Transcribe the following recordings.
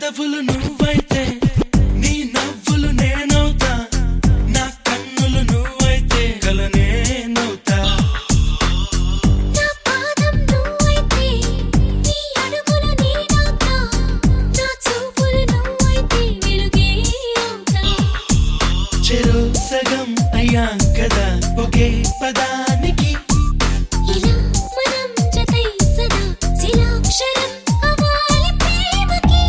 పెదవులు నువ్వైతే నీ నవ్వులు నేనవుతా నా కన్నులు నువ్వైతే కల నేనవుతా నా పాదం నువ్వైతే నీ అడుగులు నేనవుతా నా చూపులు నువ్వైతే వెలుగే అవుతా చెరో సగం అయ్యాం కదా ఒకే పదానికి ఇలా మనం జతై సదా శిలాక్షరం అవ్వాలి ప్రేమకి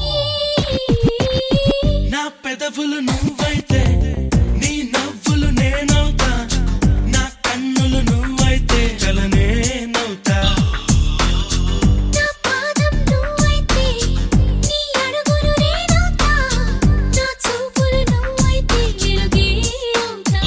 నా పెదవులు నువ్వైతే నీ నవ్వులు నేనవుతా నా కన్నులు నువ్వైతే కల నేనవుతా నా పాదం నువ్వైతే నీ అడుగులు నేనవుతా నా చూపులు నువ్వైతే వెలుగే అవుతా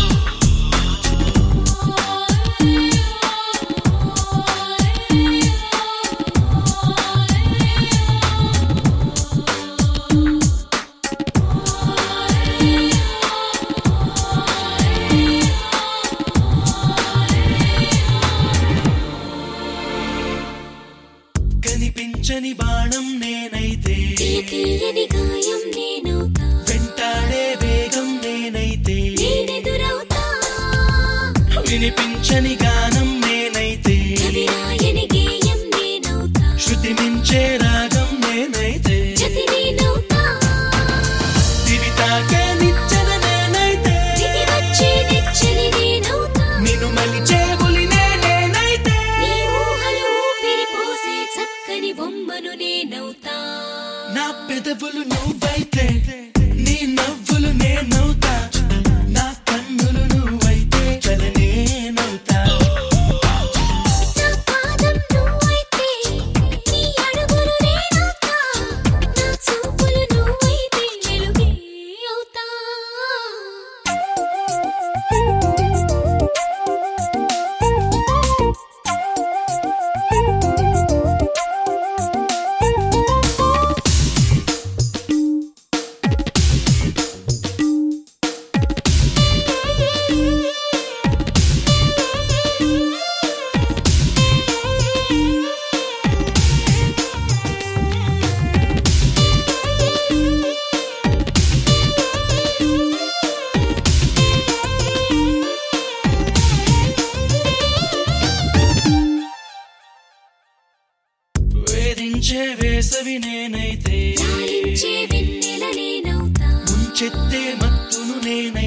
కనిపించని బాణం నేనైతే తీయ తీయని గాయం నేనవుతా వెంటాడే వేగం నేనైతే నేనెదురవుతా వినిపించని గానం నేనైతే కవిరాయని గేయం నేనవుతా శృతి మించే రాగం నేనైతే జతి నేనవుతా దివి తాకే నిచ్చెన నేనైతే దిగి వచ్చే నెచ్చలి నేనవుతా నిన్ను మలిచే బులినే నేనైతే నీ ఊహలు ఊపిరి పోసే చక్కని బొమ్మను నేనవుతా నా పెదవులు నువ్వైతే నీ నవ్వులు నేనవుతా నా కన్నులు నువ్వైతే కల నేనవుతా నా పాదం నువ్వైతే నీ అడుగులు నేనవుతా నా చూపులు నువ్వైతే వెలుగే అవుతా వేధించే వేసవి నేనైతే లాలించే వెన్నెల నేనవుతా ముంచెత్తే మత్తును నేనైతే